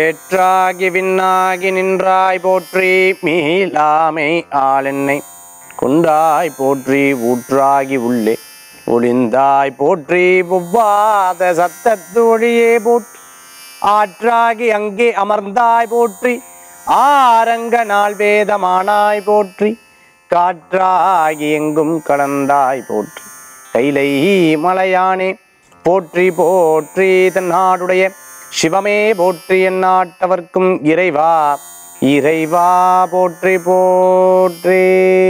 வேற்றாகி விண்ணாகி நின்றாய் போற்றி மீளாமை ஆளென்னை கொண்டாய் போற்றி ஊற்றாகி உள்ளே ஒளிந்தாய் போற்றி ஒவ்வாத சத்தத்தொழியே போற்றி ஆற்றாகி அங்கே அமர்ந்தாய் போற்றி ஆரங்க நாள் வேதமானாய் போற்றி காற்றாகி எங்கும் கலந்தாய் போற்றி கைலை மலையானே போற்றி போற்றி தன்னாடுடைய சிவமே போற்றி என் நாட்டவர்க்கும் இறைவா இறைவா போற்றி போற்றி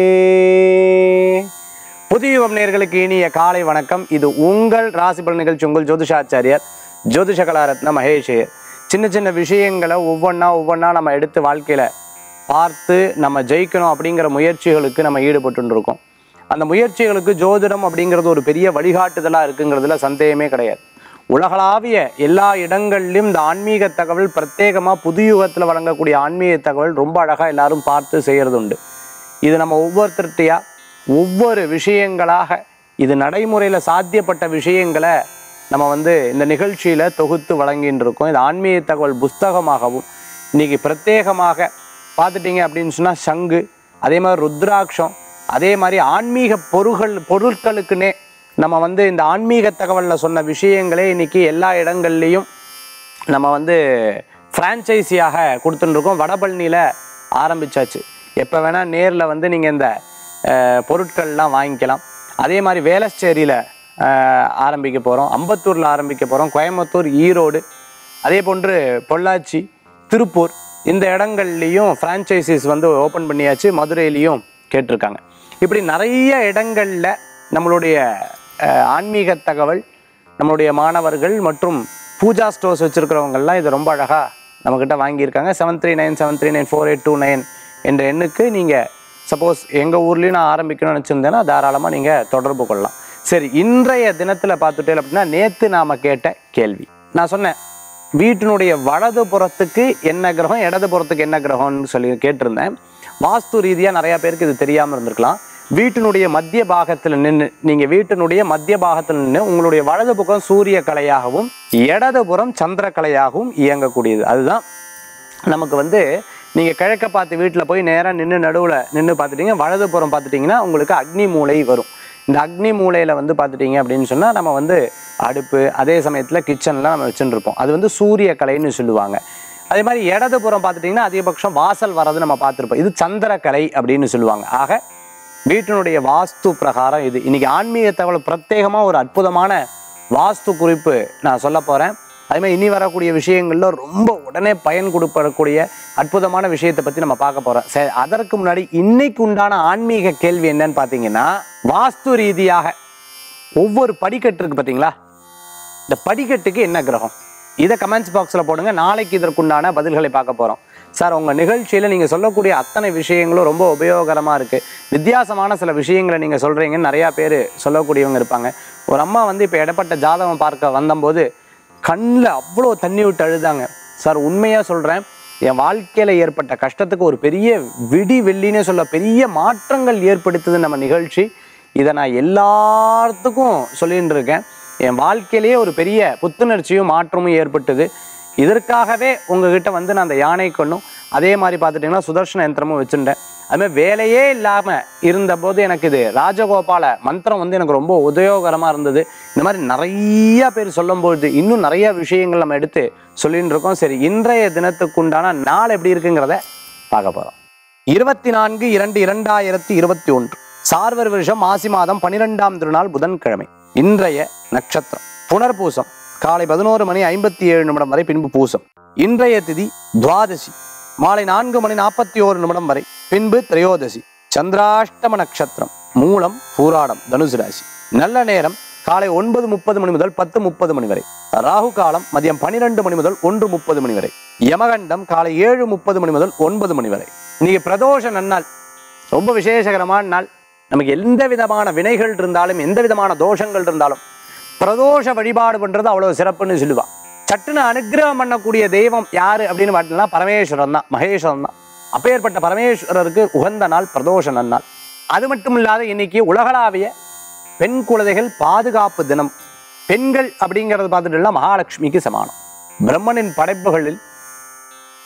புதியுகம் நேர்களுக்கு இனிய காலை வணக்கம் இது உங்கள் ராசிபலன் நிகழ்ச்சி உங்கள் ஜோதிஷாச்சாரியார் ஜோதிஷ கலாரத்ன மகேஷ் சின்ன சின்ன விஷயங்களை ஒவ்வொன்றா ஒவ்வொன்றா நம்ம எடுத்து வாழ்க்கையில் பார்த்து நம்ம ஜெயிக்கணும் அப்படிங்கிற முயற்சிகளுக்கு நம்ம ஈடுபட்டு இருக்கோம் அந்த முயற்சிகளுக்கு ஜோதிடம் அப்படிங்கிறது ஒரு பெரிய வழிகாட்டுதலாக இருக்குங்கிறதுல சந்தேகமே கிடையாது உலகளாவிய எல்லா இடங்கள்லையும் இந்த ஆன்மீக தகவல் பிரத்யேகமாக புது யுகத்தில் வழங்கக்கூடிய ஆன்மீக தகவல் ரொம்ப அழகாக எல்லாரும் பார்த்து செய்கிறது உண்டு இது நம்ம ஒவ்வொருத்தர்கிட்டயா ஒவ்வொரு விஷயங்களாக இது நடைமுறையில் சாத்தியப்பட்ட விஷயங்களை நம்ம வந்து இந்த நிகழ்ச்சியில் தொகுத்து வழங்கின்னு இருக்கோம் இது ஆன்மீக தகவல் புஸ்தகமாகவும் இன்னைக்கு பிரத்யேகமாக பார்த்துட்டீங்க அப்படின்னு சொன்னால் சங்கு அதே மாதிரி ருத்ராட்சம் அதே மாதிரி ஆன்மீக பொருள்கள் பொருட்களுக்குன்னே நம்ம வந்து இந்த ஆன்மீக தகவலில் சொன்ன விஷயங்களே இன்னைக்கு எல்லா இடங்கள்லையும் நம்ம வந்து ஃப்ரான்ச்சைஸியாக கொடுத்துட்டுருக்கோம் வடபழனியில் ஆரம்பிச்சாச்சு எப்போ வேணால் நேரில் வந்து நீங்கள் இந்த அஹ், பொருட்கள்லாம் வாங்கிக்கலாம் அதே மாதிரி வேளச்சேரியில் ஆரம்பிக்க போகிறோம் அம்பத்தூரில் ஆரம்பிக்க போகிறோம் கோயம்புத்தூர் ஈரோடு அதே போன்று பொள்ளாச்சி திருப்பூர் இந்த இடங்கள்லையும் ஃப்ரான்ச்சைசிஸ் வந்து ஓப்பன் பண்ணியாச்சு மதுரையிலையும் கேட்டிருக்காங்க இப்படி நிறைய இடங்களில் நம்மளுடைய அஹ், ஆன்மீக தகவல் நம்மளுடைய மாணவர்கள் மற்றும் பூஜா ஸ்டோர்ஸ் வச்சுருக்கிறவங்கெல்லாம் இது ரொம்ப அழகாக நம்மக்கிட்ட வாங்கியிருக்காங்க seven three nine seven three nine four eight two nine என்ற எண்ணுக்கு நீங்கள் சப்போஸ் எங்கள் ஊர்லேயும் நான் ஆரம்பிக்கணும்னு நினச்சிருந்தேன்னா தாராளமாக நீங்கள் தொடர்பு கொள்ளலாம் சரி இன்றைய தினத்தில் பார்த்துட்டே அப்படின்னா நேற்று நாம் கேட்ட கேள்வி நான் சொன்னேன் வீட்டினுடைய வலது புறத்துக்கு என்ன கிரகம் இடது புறத்துக்கு என்ன கிரகம்னு சொல்லி கேட்டிருந்தேன் வாஸ்து ரீதியாக நிறையா பேருக்கு இது தெரியாமல் இருந்திருக்கலாம் வீட்டினுடைய மத்திய பாகத்தில் நின்று நீங்கள் வீட்டினுடைய மத்திய பாகத்தில் நின்று உங்களுடைய வலது பக்கம் சூரிய கலையாகவும் இடது புறம் சந்திர கலையாகவும் இயங்கக்கூடியது அதுதான் நமக்கு வந்து நீங்கள் கிழக்க பார்த்து வீட்டில் போய் நேராக நின்று நடுவில் நின்று பார்த்துட்டீங்க வலதுபுறம் பார்த்துட்டிங்கன்னா உங்களுக்கு அக்னி மூலை வரும் இந்த அக்னி மூலையில் வந்து பார்த்துட்டீங்க அப்படின்னு சொன்னால் நம்ம வந்து அடுப்பு அதே சமயத்தில் கிச்சன்லாம் நம்ம வச்சுட்டு இருப்போம் அது வந்து சூரிய கலைன்னு சொல்லுவாங்க அதே மாதிரி இடதுபுறம் பார்த்துட்டிங்கன்னா அதிகபட்சம் வாசல் வரது நம்ம பார்த்துருப்போம் இது சந்திரக்கலை அப்படின்னு சொல்லுவாங்க ஆக வீட்டினுடைய வாஸ்து பிரகாரம் இது இன்னைக்கு ஆன்மீக தகவல் பிரத்யேகமாக ஒரு அற்புதமான வாஸ்து குறிப்பு நான் சொல்ல போகிறேன் அதே மாதிரி இனி வரக்கூடிய விஷயங்கள்ல ரொம்ப உடனே பயன் கொடுப்படக்கூடிய அற்புதமான விஷயத்தை பற்றி நம்ம பார்க்க போகிறோம் சரி அதற்கு முன்னாடி இன்னைக்கு உண்டான ஆன்மீக கேள்வி என்னன்னு பார்த்தீங்கன்னா வாஸ்து ரீதியாக ஒவ்வொரு படிக்கட்டு இருக்கு பார்த்தீங்களா இந்த படிக்கட்டுக்கு என்ன கிரகம் இதை கமெண்ட்ஸ் பாக்ஸில் போடுங்க நாளைக்கு இதற்குண்டான பதில்களை பார்க்க போகிறோம் சார் உங்கள் நிகழ்ச்சியில் நீங்கள் சொல்லக்கூடிய அத்தனை விஷயங்களும் ரொம்ப உபயோகரமாக இருக்குது வித்தியாசமான சில விஷயங்களை நீங்கள் சொல்கிறீங்கன்னு நிறையா பேர் சொல்லக்கூடியவங்க இருப்பாங்க ஒரு அம்மா வந்து இப்போ இடப்பட்ட ஜாதகம் பார்க்க வந்தபோது கண்ணில் அவ்வளோ தண்ணி விட்டு அழுதாங்க சார் உண்மையாக சொல்கிறேன் என் வாழ்க்கையில் ஏற்பட்ட கஷ்டத்துக்கு ஒரு பெரிய விடி வெள்ளினே சொல்ல பெரிய மாற்றங்கள் ஏற்படுத்துது நம்ம நிகழ்ச்சி இதை நான் எல்லாத்துக்கும் சொல்லிட்டு இருக்கேன் என் வாழ்க்கையிலேயே ஒரு பெரிய புத்துணர்ச்சியும் மாற்றமும் ஏற்பட்டது இதற்காகவே உங்ககிட்ட வந்து நான் அந்த யானை கொண்டும் அதே மாதிரி பார்த்துட்டிங்கன்னா சுதர்ஷன யந்திரமும் வச்சுட்டேன் அதுமாதிரி வேலையே இல்லாமல் இருந்தபோது எனக்கு இது ராஜகோபால மந்திரம் வந்து எனக்கு ரொம்ப உபயோகரமாக இருந்தது இந்த மாதிரி நிறைய பேர் சொல்லும்போது இன்னும் நிறைய விஷயங்கள் நம்ம எடுத்து சொல்லிட்டு இருக்கோம் சரி இன்றைய தினத்துக்குண்டான நாள் எப்படி இருக்குங்கிறத பார்க்க போகிறோம் இருபத்தி நான்கு இரண்டு இரண்டாயிரத்தி இருபத்தி ஒன்று சார்வர் வருஷம் மாசி மாதம் பனிரெண்டாம் திருநாள் புதன்கிழமை இன்றைய நட்சத்திரம் புனர்பூசம் காலை பதினோரு மணி ஐம்பத்தி ஏழு நிமிடம் வரை பின்பு பூசம் இன்றைய திதி துவாதசி மாலை நான்கு மணி நாற்பத்தி ஓரு நிமிடம் வரை பின்பு திரையோதசி சந்திராஷ்டம நட்சத்திரம் மூலம் பூராடம் தனுசு ராசி நல்ல நேரம் காலை ஒன்பது முப்பது மணி முதல் பத்து முப்பது மணி வரை ராகு காலம் மதியம் பன்னிரெண்டு மணி முதல் ஒன்று முப்பது மணி வரை யமகண்டம் காலை ஏழு முப்பது மணி முதல் ஒன்பது மணி வரை இன்னைக்கு பிரதோஷ நன்னாள் ரொம்ப விசேஷகரமான நாள் நமக்கு எந்த விதமான வினைகள் இருந்தாலும் எந்த விதமான தோஷங்கள் இருந்தாலும் பிரதோஷ வழிபாடு பண்றது அவ்வளவு சிறப்புன்னு சொல்லுவா சட்டுன்னு அனுக்கிரகம் பண்ணக்கூடிய தெய்வம் யாரு அப்படின்னு பார்த்தீங்கன்னா பரமேஸ்வரன் தான் மகேஸ்வரன் தான் அப்பேற்பட்ட பரமேஸ்வரருக்கு உகந்த நாள் பிரதோஷ நன்னாள் அது மட்டும் இல்லாத இன்னைக்கு உலகளாவிய பெண் குழந்தைகள் பாதுகாப்பு தினம் பெண்கள் அப்படிங்கிறது பார்த்துட்டுலாம் மகாலட்சுமிக்கு சமானம் பிரம்மனின் படைப்புகளில்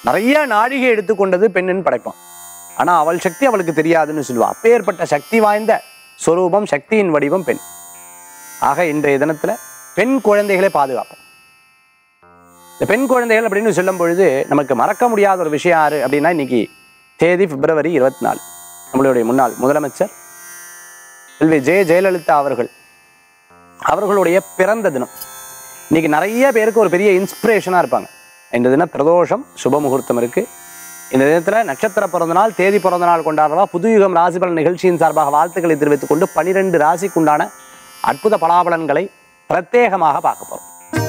நிறைய நாழிகை எடுத்துக்கொண்டது பெண்ணின் படைப்பான் ஆனா அவள் சக்தி அவளுக்கு தெரியாதுன்னு சொல்லுவா அப்பேற்பட்ட சக்தி வாய்ந்த சொரூபம் சக்தியின் வடிவம் பெண் ஆக இன்றைய தினத்துல பெண் குழந்தைகளை பாதுகாப்போம் இந்த பெண் குழந்தைகள் அப்படின்னு சொல்லும் பொழுது நமக்கு மறக்க முடியாத ஒரு விஷயம் யாரு அப்படின்னா இன்னைக்கு தேதி பிப்ரவரி இருபத்தி நாலு நம்மளுடைய முன்னாள் முதலமைச்சர் செல்வி ஜெய ஜெயலலிதா அவர்கள் அவர்களுடைய பிறந்த தினம் இன்னைக்கு நிறைய பேருக்கு ஒரு பெரிய இன்ஸ்பிரேஷனாக இருப்பாங்க இந்த தினம் பிரதோஷம் சுப முகூர்த்தம் இருக்கு இந்த தினத்தில் நட்சத்திர பிறந்த நாள் தேதி பிறந்த நாள் கொண்டாடுறவா புதுயுகம் ராசிபலன் நிகழ்ச்சியின் சார்பாக வாழ்த்துக்களை தெரிவித்துக் கொண்டு பனிரெண்டு ராசிக்குண்டான அற்புத பலாபலன்களை பிரத்யேகமாக பார்க்க போறோம்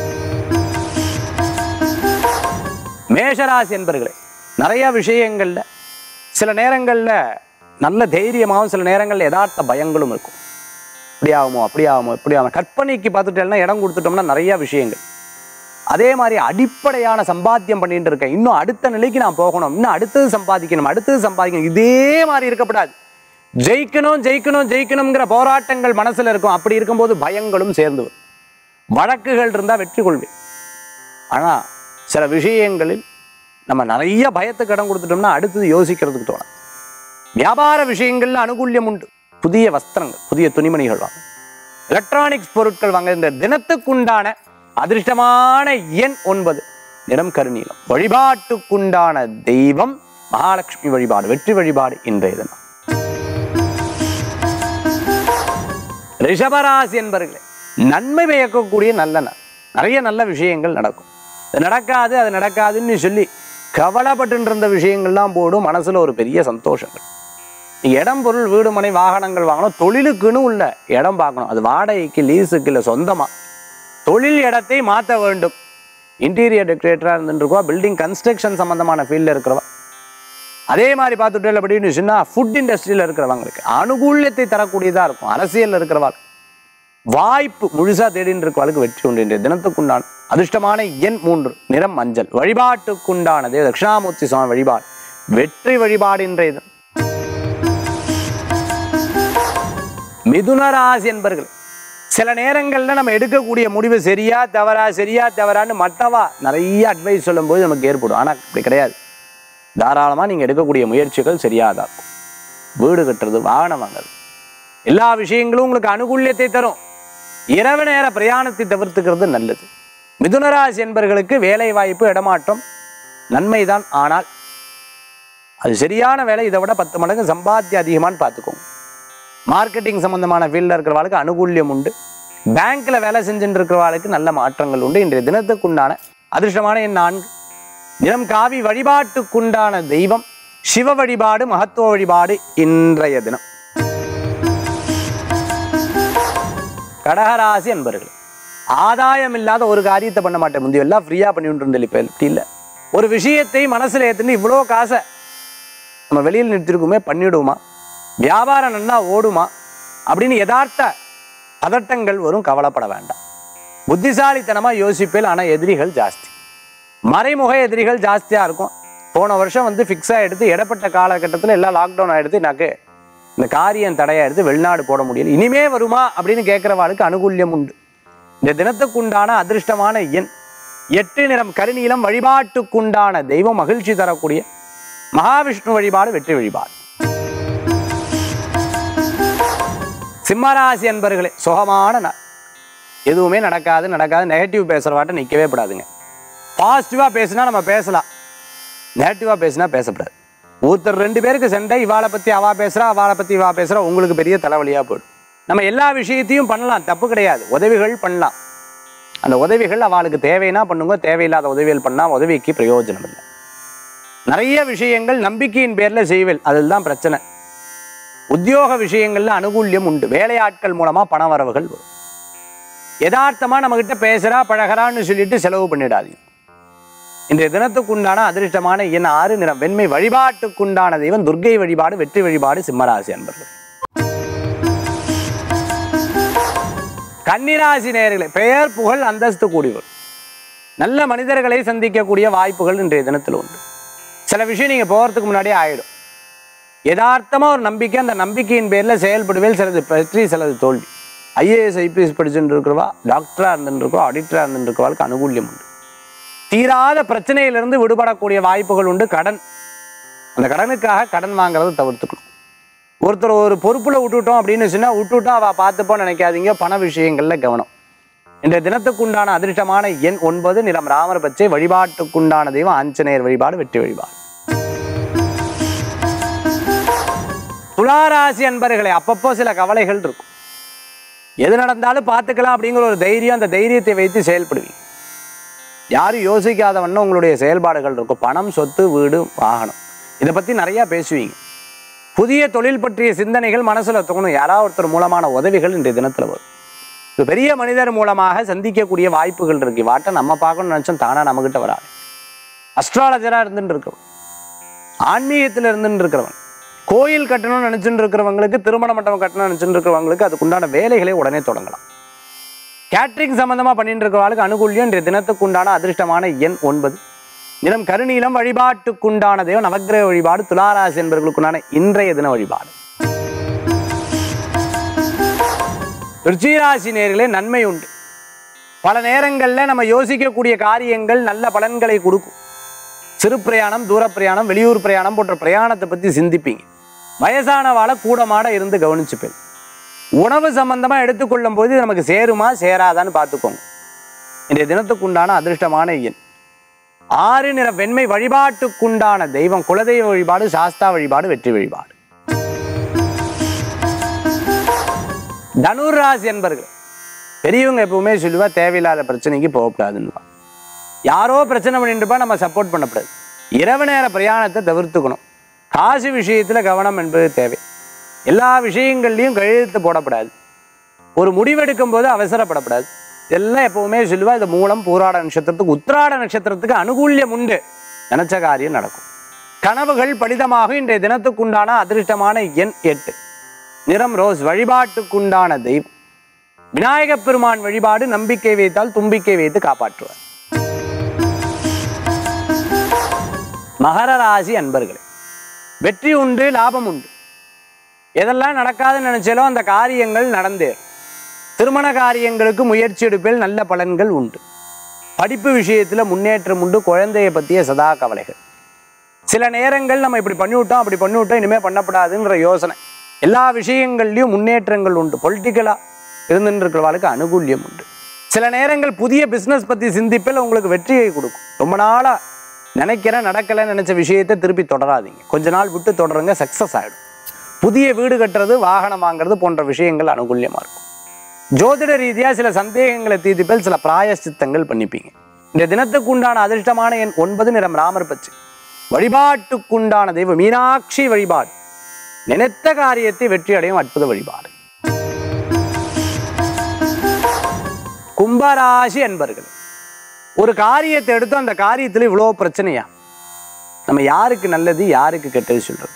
மேஷராசி என்பர்களே நிறைய விஷயங்கள்ல சில நேரங்கள்ல நல்ல தைரியமாகவும் சில நேரங்கள்ல யதார்த்த பயங்களும் இருக்கும் இப்படி ஆகுமோ அப்படி ஆகுமோ இப்படி ஆகும் கற்பனைக்கு பார்த்துட்டேன்னா இடம் கொடுத்துட்டோம்னா நிறைய விஷயங்கள் அதே மாதிரி அடிப்படையான சம்பாத்தியம் பண்ணிட்டு இருக்கேன் இன்னும் அடுத்த நிலைக்கு நான் போகணும் இன்னும் அடுத்தது சம்பாதிக்கணும் அடுத்தது சம்பாதிக்கணும் இதே மாதிரி இருக்கப்படாது ஜெயிக்கணும் ஜெயிக்கணும் ஜெயிக்கணுங்கிற போராட்டங்கள் மனசுல இருக்கும் அப்படி இருக்கும்போது பயங்களும் சேர்ந்து வரும் வழக்குகள் இருந்தால் வெற்றி கொள்வேன் ஆனா சில விஷயங்களில் நம்ம நிறைய பயத்துக்கு இடம் கொடுத்துட்டோம்னா அடுத்தது யோசிக்கிறதுக்கு தோணும் வியாபார விஷயங்கள்ல அனுகூல்யம் உண்டு புதிய வஸ்திரங்கள் புதிய துணிமணிகள் வாங்க எலக்ட்ரானிக்ஸ் பொருட்கள் வாங்க இந்த தினத்துக்குண்டான அதிர்ஷ்டமான எண் ஒன்பது நிறம் கருநீலம் வழிபாட்டுக்குண்டான தெய்வம் மகாலட்சுமி வழிபாடு வெற்றி வழிபாடு இன்றைய தினம் ரிஷபராசி என்பர்களே நன்மை பயக்கக்கூடிய நல்ல நாள் நிறைய நல்ல விஷயங்கள் நடக்கும் இது நடக்காது அது நடக்காதுன்னு சொல்லி கவலைப்பட்டு இருந்த விஷயங்கள்லாம் போடும் மனசுல ஒரு பெரிய சந்தோஷங்கள் நீங்க இடம் பொருள் வீடு மனை வாகனங்கள் வாங்கணும் தொழிலுக்குன்னு உள்ள இடம் பார்க்கணும் அது வாடகைக்கு லீஸுக்கு இல்லை சொந்தமா தொழில் இடத்தை மாற்ற வேண்டும் இன்டீரியர் டெக்கரேட்டராக இருந்துருக்கவா பில்டிங் கன்ஸ்ட்ரக்ஷன் சம்பந்தமான ஃபீல்டில் இருக்கிறவா அதே மாதிரி பார்த்துட்டு அப்படின்னு சொன்னால் ஃபுட் இண்டஸ்ட்ரியில் இருக்கிறவங்களுக்கு அனுகூல்யத்தை தரக்கூடியதாக இருக்கும் அரசியலில் இருக்கிறவாள் வாய்ப்பு முழுசா தேடின்னு இருக்கவாளுக்கு வெற்றி உண்டு இன்றைய தினத்துக்குண்டான அதிர்ஷ்டமான எண் மூன்று நிறம் மஞ்சள் வழிபாட்டுக்குண்டானது தட்சிணாமூர்த்தி சுவாமி வழிபாடு வெற்றி வழிபாடு இன்றைய தினம் மிதுன ராசி என்பர்கள் சில நேரங்களில் நம்ம எடுக்கக்கூடிய முடிவு சரியா தவறா சரியா தவறான்னு மற்றவா நிறைய அட்வைஸ் சொல்லும்போது நமக்கு ஏற்படும் ஆனால் இப்படி கிடையாது தாராளமாக நீங்கள் எடுக்கக்கூடிய முயற்சிகள் சரியாதான் இருக்கும் வீடு கட்டுறது வாகனம் வாங்குறது எல்லா விஷயங்களும் உங்களுக்கு அனுகூல்யத்தை தரும் இரவு நேர பிரயாணத்தை தவிர்த்துக்கிறது நல்லது மிதுனராசி என்பர்களுக்கு வேலை வாய்ப்பு இடமாற்றம் நன்மைதான் ஆனால் அது சரியான வேலை இதை விட பத்து மடங்கு சம்பாத்தியம் அதிகமான்னு பார்த்துக்கோங்க மார்க்கெட்டிங் சம்பந்தமான ஃபீல்டில் இருக்கிறவாளுக்கு அனுகூல்யம் உண்டு பேங்க்ல வேலை செஞ்சுட்டு இருக்கிறவாளுக்கு நல்ல மாற்றங்கள் உண்டு இன்றைய தினத்துக்குண்டான அதிர்ஷ்டமான எண் நான்கு நிறம் காவி வழிபாட்டுக்குண்டான தெய்வம் சிவ வழிபாடு மகத்துவ வழிபாடு இன்றைய தினம் கடகராசி அன்பர்கள் ஆதாயம் இல்லாத ஒரு காரியத்தை பண்ண மாட்டேன் முந்தைய எல்லாம் ஃப்ரீயா பண்ணிட்டு இருந்தேன் இப்போ இப்படி இல்லை ஒரு விஷயத்தை மனசுல ஏத்துன்னு இவ்வளோ காசை நம்ம வெளியில் நிறுத்திருக்குமே பண்ணிடுவோமா வியாபாரம் நல்லா ஓடுமா அப்படின்னு யதார்த்த பதட்டங்கள் வரும் கவலைப்பட வேண்டாம் புத்திசாலித்தனமா யோசிப்பேல் ஆனா எதிரிகள் ஜாஸ்தி மறைமுக எதிரிகள் ஜாஸ்தியா இருக்கும் போன வருஷம் வந்து ஃபிக்ஸ் ஆகிடுத்து இடப்பட்ட காலகட்டத்தில் எல்லாம் லாக்டவுன் ஆகிடுது எனக்கு இந்த காரியம் தடையாயிடுது வெளிநாடு போட முடியல இனிமே வருமா அப்படின்னு கேட்குறவாளுக்கு அனுகூல்யம் உண்டு இந்த தினத்துக்குண்டான அதிர்ஷ்டமான எண் எட்டு நிறம் கருநீலம் வழிபாட்டுக்குண்டான தெய்வம் மகிழ்ச்சி தரக்கூடிய மகாவிஷ்ணு வழிபாடு வெற்றி வழிபாடு சிம்மராசி அன்பர்களே சுகமான நாள் எதுவுமே நடக்காது நடக்காது நெகட்டிவ் பேசுகிறவாட்ட நிற்கவே கூடாதுங்க பாசிட்டிவாக பேசுனா நம்ம பேசலாம் நெகட்டிவாக பேசினா பேசக்கூடாது ஒருத்தர் ரெண்டு பேருக்கு சண்டை இவாளை பற்றி அவா பேசுகிறா அவளை பற்றி இவா பேசுகிறா உங்களுக்கு பெரிய தலைவலியாக போயிடும் நம்ம எல்லா விஷயத்தையும் பண்ணலாம் தப்பு கிடையாது உதவிகள் பண்ணலாம் அந்த உதவிகள் அவளுக்கு தேவைன்னா பண்ணுங்க தேவையில்லாத உதவிகள் பண்ணால் உதவிக்கு பிரயோஜனம் இல்லை நிறைய விஷயங்கள் நம்பிக்கையின் பேரில் செய்வேல் அதில் தான் பிரச்சனை உத்தியோக விஷயங்கள்ல அனுகூல்யம் உண்டு வேலையாட்கள் மூலமா பண வரவுகள் வரும் யதார்த்தமா நம்ம கிட்ட பேசுறா பழகறான்னு சொல்லிட்டு செலவு பண்ணிடாதீங்க இன்றைய தினத்துக்குண்டான அதிர்ஷ்டமான எண் ஆறு நிறம் வெண்மை வழிபாட்டுக்குண்டான தெய்வம் துர்க்கை வழிபாடு வெற்றி வழிபாடு சிம்மராசி அன்பர்கள் கன்னிராசி நேயர்களே பெயர் புகழ் அந்தஸ்து கூடியவர் நல்ல மனிதர்களை சந்திக்கக்கூடிய வாய்ப்புகள் இன்றைய தினத்தில் உண்டு சில விஷயம் நீங்க போறதுக்கு முன்னாடியே ஆயிடும் யதார்த்தமா ஒரு நம்பிக்கை அந்த நம்பிக்கையின் பேர்ல செயல்படுவேல் சிலது வெற்றி சிலது தோல்வி ஐஏஎஸ் ஐபிஎஸ் படிச்சுட்டு இருக்கிறவா டாக்டரா இருந்துட்டு இருக்கவா ஆடிட்டரா இருந்துட்டு இருக்கவாளுக்கு அனுகூல்யம் உண்டு தீராத பிரச்சனையிலிருந்து விடுபடக்கூடிய வாய்ப்புகள் உண்டு கடன் அந்த கடனுக்காக கடன் வாங்குறதை தவிர்த்துக்கணும் ஒருத்தர் ஒரு பொறுப்புல விட்டுட்டோம் அப்படின்னு சொன்னா விட்டுட்டோம் அவ பார்த்துப்போம் நினைக்காதீங்க பண விஷயங்கள்ல கவனம் இன்றைய தினத்துக்குண்டான அதிர்ஷ்டமான எண் ஒன்பது நிறம் ராமர் பச்சை வழிபாட்டுக்குண்டான தெய்வம் ஆஞ்சநேயர் வழிபாடு வெற்றி வழிபாடு துளாராசி அன்பர்களே அப்பப்போ சில கவலைகள் இருக்கும் எது நடந்தாலும் பார்த்துக்கலாம் அப்படிங்கிற ஒரு தைரியம் அந்த தைரியத்தை வைத்து செயல்படுவீங்க யாரும் யோசிக்காத வண்ணம் உங்களுடைய செயல்பாடுகள் இருக்கும் பணம் சொத்து வீடு வாகனம் இதை பற்றி நிறையா பேசுவீங்க புதிய தொழில் பற்றிய சிந்தனைகள் மனசில் தோணும் யாராவது ஒருத்தர் மூலமான உதவிகள் இன்றைய தினத்தில் வரும் ஒரு பெரிய மனிதர் மூலமாக சந்திக்கக்கூடிய வாய்ப்புகள் இருக்கு வாட்டை நம்ம பார்க்கணும்னு நினச்சோம் தானாக நம்மகிட்ட வராது அஸ்ட்ராலஜராக இருந்துட்டு இருக்கிறவன் ஆன்மீகத்தில் இருந்துட்டு இருக்கிறவன் கோயில் கட்டணும்னு நினச்சிட்டு இருக்கிறவங்களுக்கு திருமண மண்டபம் கட்டணும்னு நினச்சிட்டு இருக்கிறவங்களுக்கு அதுக்குண்டான வேலைகளை உடனே தொடங்கலாம் கேட்ரிங் சம்பந்தமாக பண்ணிட்டு இருக்கிறவங்களுக்கு அனுகூல்யம் இன்றைய தினத்துக்குண்டான அதிர்ஷ்டமான எண் ஒன்பது நிறம் கருநீலம் வழிபாட்டுக்குண்டான தெய்வம் நவக்கிரக வழிபாடு துளாராசி என்பவர்களுக்குண்டான இன்றைய தின வழிபாடு விருச்சிகராசி நேர்களே நன்மை உண்டு பல நேரங்களில் நம்ம யோசிக்கக்கூடிய காரியங்கள் நல்ல பலன்களை கொடுக்கும் சிறு பிரயாணம் தூர பிரயாணம் வெளியூர் பிரயாணம் போன்ற பிரயாணத்தை பற்றி சிந்திப்பீங்க வயசானவாளை கூடமாட இருந்து கவனிச்சுப்பேன் உணவு சம்பந்தமா எடுத்துக்கொள்ளும் போது இது நமக்கு சேருமா சேராதான்னு பார்த்துக்கோங்க இன்றைய தினத்துக்குண்டான அதிர்ஷ்டமான எண் ஆறு நிற வெண்மை வழிபாட்டுக்குண்டான தெய்வம் குலதெய்வ வழிபாடு சாஸ்தா வழிபாடு வெற்றி வழிபாடு தனுர் ராசி என்பர்கள் பெரியவங்க எப்பவுமே சொல்லுவா தேவையில்லாத பிரச்சனைக்கு போகக்கூடாதுன்னு யாரோ பிரச்சனை பண்ணிட்டு இருப்பா நம்ம சப்போர்ட் பண்ணக்கூடாது இரவு நேர பிரயாணத்தை தவிர்த்துக்கணும் காசு விஷயத்தில் கவனம் என்பது தேவை எல்லா விஷயங்கள்லையும் கழுத்து போடக்கூடாது ஒரு முடிவெடுக்கும் போது அவசரப்படக்கூடாது இதெல்லாம் எப்பவுமே சொல்லுவா இது மூலம் பூராட நட்சத்திரத்துக்கு உத்திராட நட்சத்திரத்துக்கு அனுகூல்யம் உண்டு நினைச்ச காரியம் நடக்கும் கனவுகள் பலிதமாக இன்றைய தினத்துக்குண்டான அதிர்ஷ்டமான எண் எட்டு நிறம் ரோஸ் வழிபாட்டுக்குண்டான தெய்வம் விநாயகப் பெருமான் வழிபாடு நம்பிக்கை வைத்தால் தும்பிக்கை வைத்து காப்பாற்றுவார் மகர ராசி அன்பர்களே வெற்றி உண்டு லாபம் உண்டு எதெல்லாம் நடக்காதுன்னு நினைச்சாலும் அந்த காரியங்கள் நடந்தேறும் திருமண காரியங்களுக்கு முயற்சி எடுப்பில் நல்ல பலன்கள் உண்டு படிப்பு விஷயத்தில் முன்னேற்றம் உண்டு குழந்தையை பற்றிய சதா கவலைகள் சில நேரங்கள் நம்ம இப்படி பண்ணிவிட்டோம் அப்படி பண்ணிவிட்டோம் இனிமேல் பண்ணப்படாதுன்ற யோசனை எல்லா விஷயங்கள்லையும் முன்னேற்றங்கள் உண்டு பொலிட்டிக்கலாக இருந்துட்டு இருக்கிறவளுக்கு அனுகூல்யம் உண்டு சில நேரங்கள் புதிய பிஸ்னஸ் பற்றி சிந்திப்பில் உங்களுக்கு வெற்றியை கொடுக்கும் ரொம்ப நாளாக நினைக்கிறேன் நடக்கலைன்னு நினச்ச விஷயத்தை திருப்பி தொடராதீங்க கொஞ்ச நாள் விட்டு தொடருங்க சக்ஸஸ் ஆகிடும் புதிய வீடு கட்டுறது வாகனம் வாங்குறது போன்ற விஷயங்கள் அனுகூல்யமாக இருக்கும் ஜோதிட ரீதியாக சில சந்தேகங்களை தீர்த்திப்பில் சில பிராயஷ்சித்தங்கள் பண்ணிப்பீங்க இந்த தினத்துக்கு உண்டான அதிர்ஷ்டமான எண் ஒன்பது நிறம் ராமர் பச்சை வழிபாட்டுக்குண்டான தெய்வம் மீனாட்சி வழிபாடு நினைத்த காரியத்தை வெற்றி அடையும் அற்புத வழிபாடு கும்பராசி அன்பர்கள் ஒரு காரியத்தை எடுத்து அந்த காரியத்தில் இவ்வளோ பிரச்சனையா நம்ம யாருக்கு நல்லது யாருக்கு கெட்டது சொல்றது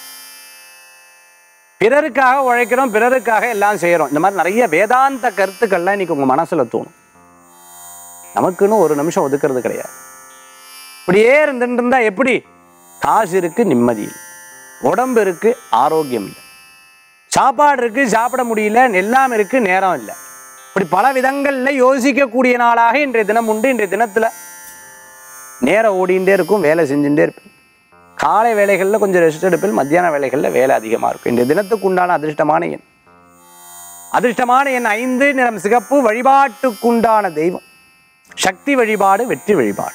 பிறருக்காக உழைக்கிறோம் பிறருக்காக எல்லாம் செய்கிறோம் இந்த மாதிரி நிறைய வேதாந்த கருத்துக்கள்லாம் இன்னைக்கு உங்கள் மனசில் தோணும் நமக்குன்னு ஒரு நிமிஷம் ஒதுக்கிறது கிடையாது இப்படியே இருந்துட்டு இருந்தா எப்படி காசு இருக்கு நிம்மதி இல்லை உடம்பு இருக்கு ஆரோக்கியம் இல்லை சாப்பாடு இருக்கு சாப்பிட முடியல எல்லாம் இருக்கு நேரம் இல்லை இப்படி பல விதங்கள்ல யோசிக்கக்கூடிய நாளாக இன்றைய தினம் உண்டு இன்றைய தினத்துல நேரம் ஓடிண்டே இருக்கும் வேலை செஞ்சுட்டே இருப்பேன் காலை வேலைகளில் கொஞ்சம் ரெஸ்ட் எடுப்பில் மத்தியான வேலைகளில் வேலை அதிகமாக இருக்கும் இன்றைய தினத்துக்கு உண்டான அதிர்ஷ்டமான எண் அதிர்ஷ்டமான எண் ஐந்து நிறம் சிகப்பு வழிபாட்டுக்குண்டான தெய்வம் சக்தி வழிபாடு வெற்றி வழிபாடு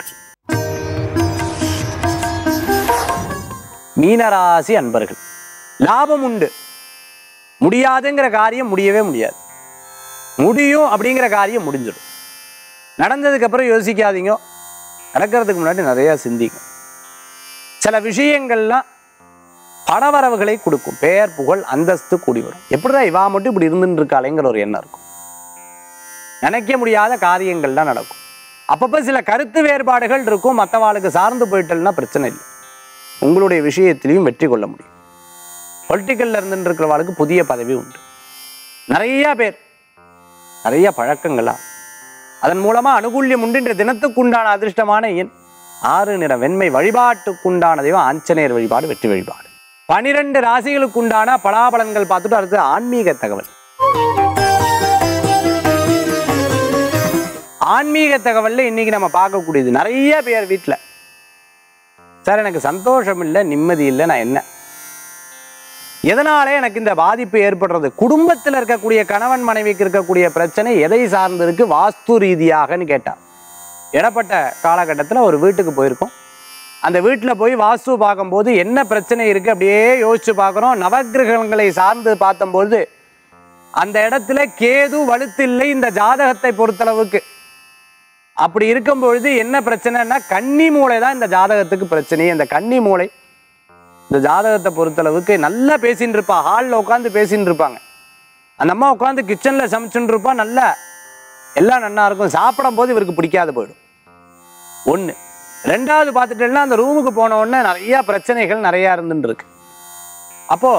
மீனராசி அன்பர்கள் லாபம் உண்டு முடியாதுங்கிற காரியம் முடியவே முடியாது முடியும் அப்படிங்கிற காரியம் முடிஞ்சிடும் நடந்ததுக்கு அப்புறம் யோசிக்காதீங்க நடக்கிறதுக்கு முன்னாடி நிறைய சிந்திங்க சில விஷயங்கள்லாம் பணவரவுகளை கொடுக்கும் பெயர் புகழ் அந்தஸ்து கூடி வரும் எப்படிதான் இவா மட்டும் இப்படி இருந்துட்டு இருக்காளேங்கிற ஒரு எண்ணம் இருக்கும் நினைக்க முடியாத காரியங்கள்லாம் நடக்கும் அப்பப்போ சில கருத்து வேறுபாடுகள் இருக்கும் மற்றவாளுக்கு சார்ந்து போயிட்டல்னா பிரச்சனை இல்லை உங்களுடைய விஷயத்திலையும் வெற்றி கொள்ள முடியும் பொலிட்டிக்கல்ல இருந்துட்டு இருக்கிறவாளுக்கு புதிய பதவி உண்டு நிறைய பேர் நிறைய பழக்கங்களா அதன் மூலமா அனுகூல்யம் உண்டு என்ற தினத்துக்குண்டான அதிர்ஷ்டமான எண் ஆறு நிற வெண்மை வழிபாட்டுக்குண்டான தெய்வம் ஆஞ்சநேயர் வழிபாடு வெற்றி வழிபாடு பனிரெண்டு ராசிகளுக்குண்டான பலாபலன்கள் பார்த்துட்டு அடுத்து ஆன்மீக தகவல் ஆன்மீக தகவல்ல இன்னைக்கு நம்ம பார்க்கக்கூடியது நிறைய பேர் வீட்டில் சார் எனக்கு சந்தோஷம் இல்லை நிம்மதி இல்லை நான் என்ன எதனாலே எனக்கு இந்த பாதிப்பு ஏற்படுறது குடும்பத்தில் இருக்கக்கூடிய கணவன் மனைவிக்கு இருக்கக்கூடிய பிரச்சனை எதை சார்ந்து இருக்கு வாஸ்து ரீதியாகன்னு கேட்டா இடப்பட்ட காலகட்டத்தில் ஒரு வீட்டுக்கு போயிருக்கோம் அந்த வீட்டில் போய் வாஸ்து பார்க்கும்போது என்ன பிரச்சனை இருக்கு அப்படியே யோசிச்சு பார்க்குறோம் நவக்கிரகங்களை சார்ந்து பார்த்தம்போது அந்த இடத்துல கேது வலுத்தில்லை இந்த ஜாதகத்தை பொறுத்தளவுக்கு அப்படி இருக்கும் பொழுது என்ன பிரச்சனைன்னா கன்னி மூளை தான் இந்த ஜாதகத்துக்கு பிரச்சனை இந்த கன்னி மூளை இந்த ஜாதகத்தை பொறுத்தளவுக்கு நல்லா பேசின்னு இருப்பா ஹாலில் உட்காந்து பேசின்னு இருப்பாங்க அந்த அம்மா உட்காந்து கிச்சனில் சமைச்சுன்னு இருப்பா நல்லா எல்லாம் நன்னா இருக்கும் சாப்பிடும் போது இவருக்கு பிடிக்காது போயிடும் ஒன்று ரெண்டாவது பார்த்துட்டேன்னா அந்த ரூமுக்கு போன உடனே நிறைய பிரச்சனைகள் நிறையா இருந்துட்டு இருக்கு அப்போ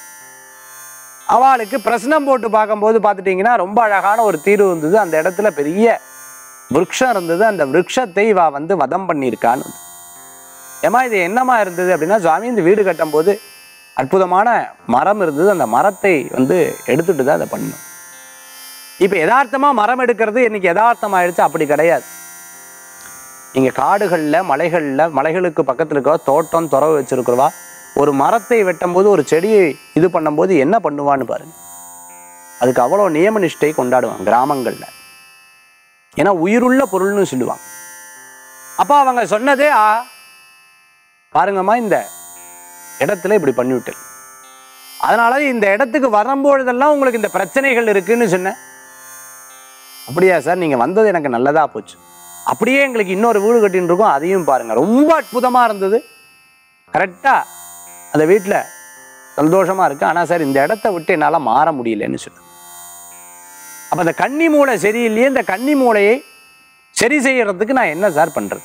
அவளுக்கு பிரசனம் போட்டு பார்க்கும்போது பார்த்துட்டிங்கன்னா ரொம்ப அழகான ஒரு தீர்வு இருந்தது அந்த இடத்துல பெரிய விருட்சம் இருந்தது அந்த விருட்சத்தை இவ வந்து வதம் பண்ணியிருக்கான்னு வந்து. ஏம்மா இது என்னமா இருந்தது அப்படின்னா சுவாமி இந்த வீடு கட்டும்போது அற்புதமான மரம் இருந்தது அந்த மரத்தை வந்து எடுத்துட்டு தான் அதை பண்ணணும் இப்போ யதார்த்தமா மரம் எடுக்கிறது இன்னைக்கு யதார்த்தமாயிடுச்சு அப்படி கிடையாது நீங்க காடுகள்ல மலைகள்ல மலைகளுக்கு பக்கத்துல இருக்க தோட்டம் துறவு வச்சிருக்கிறவா ஒரு மரத்தை வெட்டும்போது ஒரு செடியை இது பண்ணும்போது என்ன பண்ணுவான்னு பாருங்க அதுக்கு அவ்வளோ நியம நிஷ்டை கொண்டாடுவாங்க கிராமங்கள்ல ஏன்னா உயிருள்ள பொருள்னு சொல்லுவாங்க அப்ப அவங்க சொன்னதே ஆ பாருங்கம்மா இந்த இடத்துல இப்படி பண்ணிவிட்டேன் அதனால இந்த இடத்துக்கு வரும்பொழுதெல்லாம் உங்களுக்கு இந்த பிரச்சனைகள் இருக்குன்னு சொன்னேன் அப்படியா சார் நீங்க வந்தது எனக்கு நல்லதா போச்சு அப்படியே எங்களுக்கு இன்னொரு வீடு கட்டின்னு இருக்கோம் அதையும் பாருங்க ரொம்ப அற்புதமா இருந்தது கரெக்டா அந்த வீட்டில் சந்தோஷமா இருக்கு ஆனா சார் இந்த இடத்த விட்டு என்னால மாற முடியலன்னு சொன்னேன் அப்ப அந்த கன்னி மூளை சரியில்லையே இந்த கன்னி மூளையை சரி செய்யறதுக்கு நான் என்ன சார் பண்றது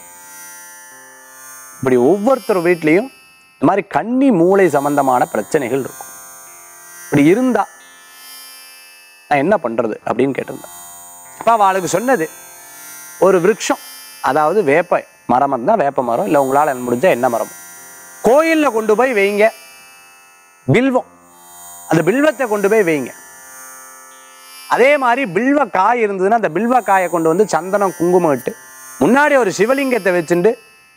இப்படி ஒவ்வொருத்தர் வீட்லேயும் இந்த மாதிரி கன்னி மூளை சம்பந்தமான பிரச்சனைகள் இருக்கும் இப்படி இருந்தா நான் என்ன பண்றது அப்படின்னு கேட்டிருந்தேன் அப்ப அவளுக்கு சொன்னது ஒரு விருட்சம் அதாவது வேப்ப மரம் இருந்தால் வேப்ப மரம் இல்லை உங்களால் முடிஞ்ச என்ன மரம் கோயிலில் கொண்டு போய் வைங்க பில்வம் அந்த பில்வத்தை கொண்டு போய் வைங்க அதே மாதிரி பில்வ காய் இருந்ததுன்னா அந்த பில்வ காயை கொண்டு வந்து சந்தனம் குங்குமம் இட்டு முன்னாடி ஒரு சிவலிங்கத்தை வச்சுட்டு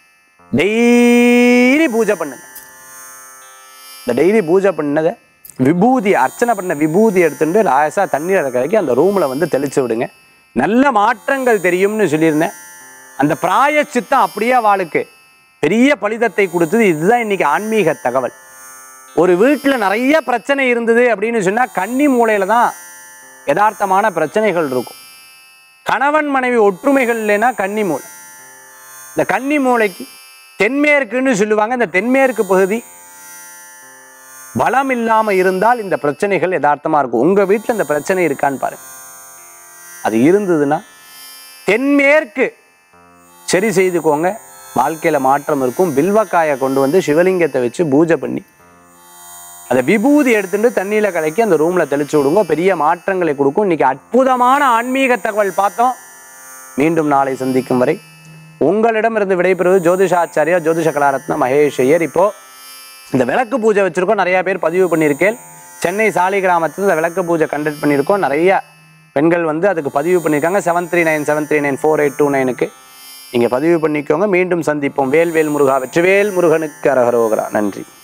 டெய்லி பூஜை பண்ணுங்க இந்த டெய்லி பூஜை பண்ணதை விபூதி அர்ச்சனை பண்ண விபூதி எடுத்துட்டு லாயசா தண்ணீரை கலக்கி அந்த ரூமில் வந்து தெளிச்சு விடுங்க நல்ல மாற்றங்கள் தெரியும்னு சொல்லியிருந்தேன் அந்த பிராய சித்தம் அப்படியே அவளுக்கு பெரிய பலிதத்தை கொடுத்தது இதுதான் இன்னைக்கு ஆன்மீக தகவல் ஒரு வீட்டில் நிறைய பிரச்சனை இருந்தது அப்படின்னு சொன்னால் கன்னி மூலையில தான் யதார்த்தமான பிரச்சனைகள் இருக்கும் கணவன் மனைவி ஒற்றுமைகள் இல்லைன்னா கன்னி மூலை இந்த கன்னி மூலைக்கு தென்மேற்குன்னு சொல்லுவாங்க இந்த தென்மேற்கு பகுதி பலம் இல்லாம இருந்தால் இந்த பிரச்சனைகள் யதார்த்தமா இருக்கும் உங்க வீட்டில் இந்த பிரச்சனை இருக்கான்னு பாருங்க அது இருந்ததுன்னா தென்மேற்கு சரி செய்துக்கோங்க வாழ்க்கையில மாற்றம் இருக்கும் பில்வக்காயை கொண்டு வந்து சிவலிங்கத்தை வச்சு பூஜை பண்ணி அதை விபூதி எடுத்துட்டு தண்ணியில கலக்கி அந்த ரூம்ல தெளிச்சு விடுங்க பெரிய மாற்றங்களை கொடுக்கும் இன்னைக்கு அற்புதமான ஆன்மீக தகவல் பார்த்தோம் மீண்டும் நாளை சந்திக்கும் வரை உங்களிடமிருந்து விடைபெறுவது ஜோதிஷாச்சாரியா ஜோதிஷ கலாரத்ன மகேஷ் ஐயர் இப்போ இந்த விளக்கு பூஜை வச்சிருக்கோம் நிறைய பேர் பதிவு பண்ணியிருக்கேன் சென்னை சாலி கிராமத்தில் இந்த விளக்கு பூஜை கண்டக்ட் பண்ணியிருக்கோம் நிறைய பெண்கள் வந்து அதுக்கு பதிவு பண்ணியிருக்காங்க seven three nine seven three nine four eight two நைனுக்கு நீங்கள் பதிவு பண்ணிக்கோங்க மீண்டும் சந்திப்போம் வேல் வேல் முருகா வெற்றிவேல் முருகனுக்கு அரகரோகரா நன்றி